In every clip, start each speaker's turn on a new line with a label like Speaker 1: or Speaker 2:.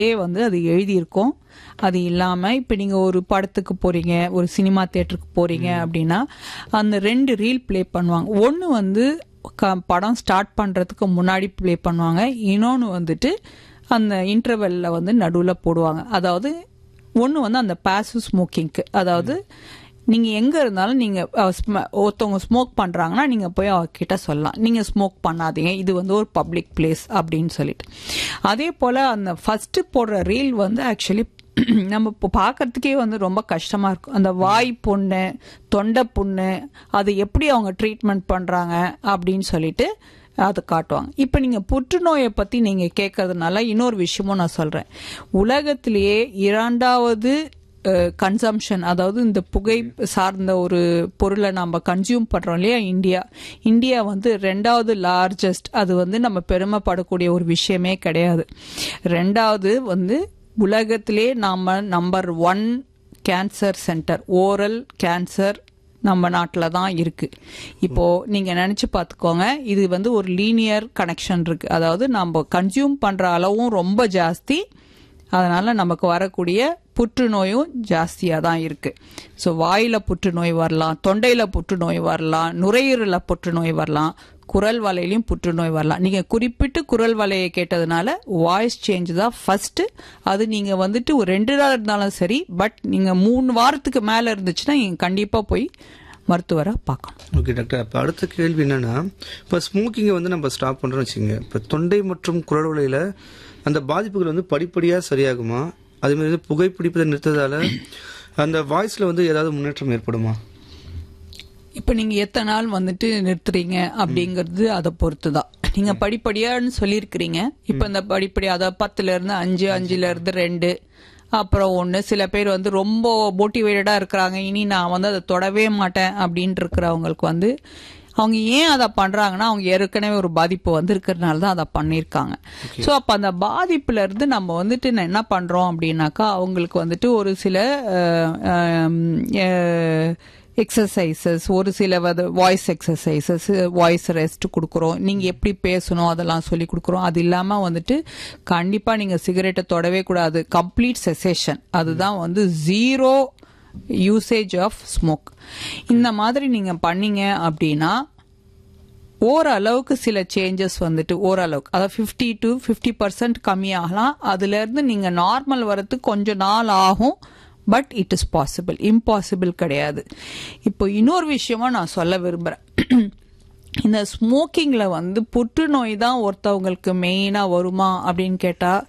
Speaker 1: வந்து அது எழுதியிருக்கும் அது இல்லாமல் இப்போ நீங்கள் ஒரு படத்துக்கு போகிறீங்க ஒரு சினிமா தேட்டருக்கு போகிறீங்க அப்படின்னா அந்த ரெண்டு ரீல் ப்ளே பண்ணுவாங்க ஒன்று வந்து க படம் ஸ்டார்ட் பண்ணுறதுக்கு முன்னாடி ப்ளே பண்ணுவாங்க இன்னொன்று வந்துட்டு அந்த இன்டர்வெல்ல வந்து நடுவில் போடுவாங்க அதாவது ஒன்று வந்து அந்த பாசிவ் ஸ்மோக்கிங்க்கு அதாவது நீங்கள் எங்கே இருந்தாலும் நீங்கள் ஒருத்தவங்க ஸ்மோக் பண்ணுறாங்கன்னா நீங்கள் போய் அவகிட்ட சொல்லலாம் நீங்கள் ஸ்மோக் பண்ணாதீங்க இது வந்து ஒரு பப்ளிக் பிளேஸ் அப்படின்னு சொல்லிட்டு அதே போல் அந்த ஃபஸ்ட்டு போடுற ரீல் வந்து ஆக்சுவலி நம்ம இப்போ பார்க்கறதுக்கே வந்து ரொம்ப கஷ்டமாக இருக்கும் அந்த வாய் புண்ணு தொண்டை புண்ணு அது எப்படி அவங்க ட்ரீட்மெண்ட் பண்ணுறாங்க அப்படின்னு சொல்லிட்டு அதை காட்டுவாங்க இப்போ நீங்கள் புற்றுநோயை பற்றி நீங்கள் கேட்கறதுனால இன்னொரு விஷயமும் நான் சொல்கிறேன் உலகத்திலேயே இரண்டாவது கன்சம்ஷன் அதாவது இந்த புகை சார்ந்த ஒரு பொருளை நம்ம கன்சியூம் பண்ணுறோம் இல்லையா இந்தியா இந்தியா வந்து ரெண்டாவது லார்ஜஸ்ட் அது வந்து நம்ம பெருமைப்படக்கூடிய ஒரு விஷயமே கிடையாது ரெண்டாவது வந்து உலகத்திலே நாம் number one cancer center oral cancer நம்ம நாட்டில் தான் இருக்குது இப்போது நீங்கள் நினச்சி பார்த்துக்கோங்க இது வந்து ஒரு லீனியர் கனெக்ஷன் இருக்குது அதாவது நம்ம கன்சியூம் பண்ணுற அளவும் ரொம்ப ஜாஸ்தி அதனால் நமக்கு வரக்கூடிய புற்றுநோயும் ஜாஸ்தியாக தான் இருக்குது ஸோ வாயில் புற்றுநோய் வரலாம் தொண்டையில் புற்றுநோய் வரலாம் நுரையீரலில் புற்றுநோய் வரலாம் குரல் வலையிலையும் புற்றுநோய் வரலாம் நீங்கள் குறிப்பிட்டு குரல் வலையை கேட்டதுனால வாய்ஸ் சேஞ்ச் தான் ஃபஸ்ட்டு அது நீங்கள் வந்துட்டு ஒரு ரெண்டு நாள் இருந்தாலும் சரி பட் நீங்கள் மூணு வாரத்துக்கு மேலே இருந்துச்சுன்னா நீங்கள் கண்டிப்பாக போய் மருத்துவரை பார்க்கணும்
Speaker 2: ஓகே டாக்டர் அப்போ அடுத்த கேள்வி என்னன்னா இப்போ ஸ்மோக்கிங்கை வந்து நம்ம ஸ்டாப் பண்ணுறோம்னு வச்சுங்க இப்போ தொண்டை மற்றும் குரல் வலையில் அந்த பாதிப்புகள் வந்து படிப்படியாக சரியாகுமா அதே மாதிரி வந்து புகைப்பிடிப்பதை நிறுத்ததால அந்த வாய்ஸில் வந்து ஏதாவது முன்னேற்றம் ஏற்படுமா
Speaker 1: இப்போ நீங்கள் எத்தனை நாள் வந்துட்டு நிறுத்துறீங்க அப்படிங்கிறது அதை பொறுத்து தான் நீங்கள் படிப்படியான்னு சொல்லியிருக்கிறீங்க இப்போ இந்த படிப்படி அதாவது பத்துலேருந்து அஞ்சு அஞ்சுலேருந்து ரெண்டு அப்புறம் ஒன்று சில பேர் வந்து ரொம்ப மோட்டிவேட்டடாக இருக்கிறாங்க இனி நான் வந்து அதை தொடவே மாட்டேன் அப்படின்ட்டு இருக்கிறவங்களுக்கு வந்து அவங்க ஏன் அதை பண்ணுறாங்கன்னா அவங்க ஏற்கனவே ஒரு பாதிப்பு வந்திருக்கிறதுனால தான் அதை பண்ணியிருக்காங்க ஸோ அப்போ அந்த பாதிப்புல இருந்து நம்ம வந்துட்டு நான் என்ன பண்ணுறோம் அப்படின்னாக்கா அவங்களுக்கு வந்துட்டு ஒரு சில எக்ஸசைசஸ் ஒரு சில வாய்ஸ் எக்ஸசைசஸ் வாய்ஸ் ரெஸ்ட் கொடுக்குறோம் நீங்கள் எப்படி பேசணும் அதெல்லாம் சொல்லி கொடுக்குறோம் அது இல்லாமல் வந்துட்டு கண்டிப்பாக நீங்கள் சிகரெட்டை தொடவே கூடாது கம்ப்ளீட் செசேஷன் அதுதான் வந்து ஜீரோ யூசேஜ் ஆஃப் ஸ்மோக் இந்த மாதிரி நீங்கள் பண்ணீங்க அப்படின்னா ஓரளவுக்கு சில சேஞ்சஸ் வந்துட்டு ஓரளவுக்கு அதாவது ஃபிஃப்டி டு ஃபிஃப்டி பர்சன்ட் கம்மியாகலாம் அதுலேருந்து நீங்கள் நார்மல் வரத்துக்கு கொஞ்சம் நாள் ஆகும் but it is possible impossible கிடையாது இப்போ இன்னொரு விஷயமா நான் சொல்ல விரும்புகிறேன் இந்த ஸ்மோக்கிங்கில் வந்து புற்றுநோய் தான் ஒருத்தவங்களுக்கு மெயினாக வருமா அப்படின்னு கேட்டால்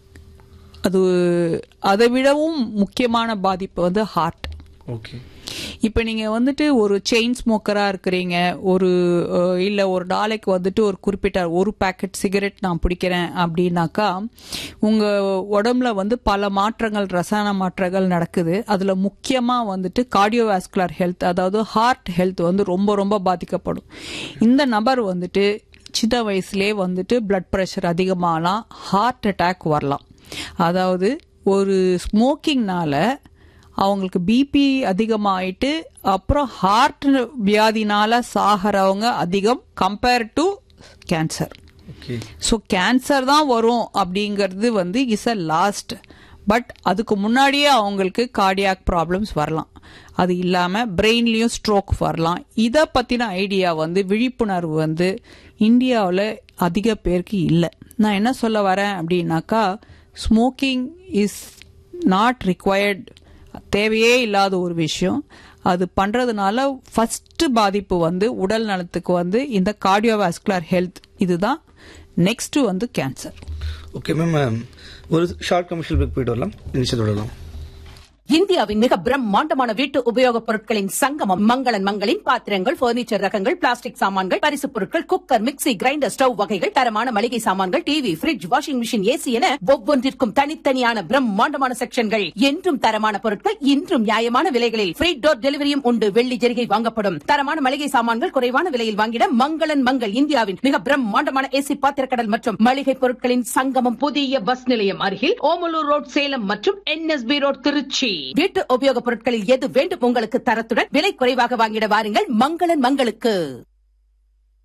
Speaker 1: அது அதை விடவும் முக்கியமான பாதிப்பு வந்து ஹார்ட்
Speaker 2: ஓகே
Speaker 1: இப்போ நீங்கள் வந்துட்டு ஒரு செயின் ஸ்மோக்கராக இருக்கிறீங்க ஒரு இல்லை ஒரு நாளைக்கு வந்துட்டு ஒரு குறிப்பிட்ட ஒரு பேக்கெட் சிகரெட் நான் பிடிக்கிறேன் அப்படின்னாக்கா உங்கள் உடம்புல வந்து பல மாற்றங்கள் ரசாயன மாற்றங்கள் நடக்குது அதில் முக்கியமாக வந்துட்டு கார்டியோவாஸ்குலர் ஹெல்த் அதாவது ஹார்ட் ஹெல்த் வந்து ரொம்ப ரொம்ப பாதிக்கப்படும் இந்த நபர் வந்துட்டு சின்ன வயசுலேயே வந்துட்டு பிளட் ப்ரெஷர் அதிகமாகலாம் ஹார்ட் அட்டாக் வரலாம் அதாவது ஒரு ஸ்மோக்கிங்னால அவங்களுக்கு பிபி அதிகமாயிட்டு அப்புறம் ஹார்ட் வியாதினால சாகிறவங்க அதிகம் compare to cancer
Speaker 2: okay
Speaker 1: so cancer தான் வரும் அப்படிங்கிறது வந்து இஸ் அ லாஸ்ட் பட் அதுக்கு முன்னாடியே அவங்களுக்கு கார்டியாக் ப்ராப்ளம்ஸ் வரலாம் அது இல்லாமல் பிரெயின்லேயும் ஸ்ட்ரோக் வரலாம் இதை பற்றின ஐடியா வந்து விழிப்புணர்வு வந்து இந்தியாவில் அதிக பேருக்கு இல்லை நான் என்ன சொல்ல வரேன் அப்படின்னாக்கா ஸ்மோக்கிங் இஸ் நாட் ரிக்வயர்ட் தேவையே இல்லாத ஒரு விஷயம் அது பண்ணுறதுனால ஃபஸ்ட்டு பாதிப்பு வந்து உடல் நலத்துக்கு வந்து இந்த கார்டியோவாஸ்குலர் ஹெல்த் இதுதான் நெக்ஸ்ட்டு வந்து கேன்சர்
Speaker 2: ஓகே மேம் ஒரு ஷார்ட் கமர்ஷியல் பிரேக் போயிட்டு வரலாம் நிச்சயம் தொடரலாம்
Speaker 3: இந்தியாவின் மிக பிரம்மாண்டமான வீட்டு உபயோகப் பொருட்களின் சங்கமம் மங்களன் மங்களின் பாத்திரங்கள் பர்னிச்சர் ரகங்கள் பிளாஸ்டிக் சாமான்கள் பரிசுப் பொருட்கள் குக்கர் மிக்ஸி கிரைண்டர் ஸ்டவ் வகைகள் தரமான மளிகை சாமான்கள் TV fridge washing machine AC என ஒவ்வொன்றிற்கும் தனித்தனியான பிரம்மாண்டமான செக்ஷன்கள் என்றும் தரமான பொருட்கள் இன்றும் நியாயமான விலைகளில் ஃப்ரீ டோர் டெலிவரியும் உண்டு வெள்ளி ஜெரிகை வாங்கப்படும் தரமான மளிகை சாமான்கள் குறைவான விலையில் வாங்கிட மங்களன் மங்கள் இந்தியாவின் மிக பிரம்மாண்டமான ஏசி பாத்திரக்கடல் மற்றும் மளிகை பொருட்களின் சங்கமம் புதிய பஸ் நிலையம் அருகில் ஓமலூர் ரோட் சேலம் மற்றும் என்எஸ்பி ரோட் திருச்சி வீட்டு உபயோகப் பொருட்களில் எது வேண்டும் உங்களுக்கு தரத்துடன் விலை குறைவாக வாங்கிட வாருங்கள் மங்களன் மங்களுக்கு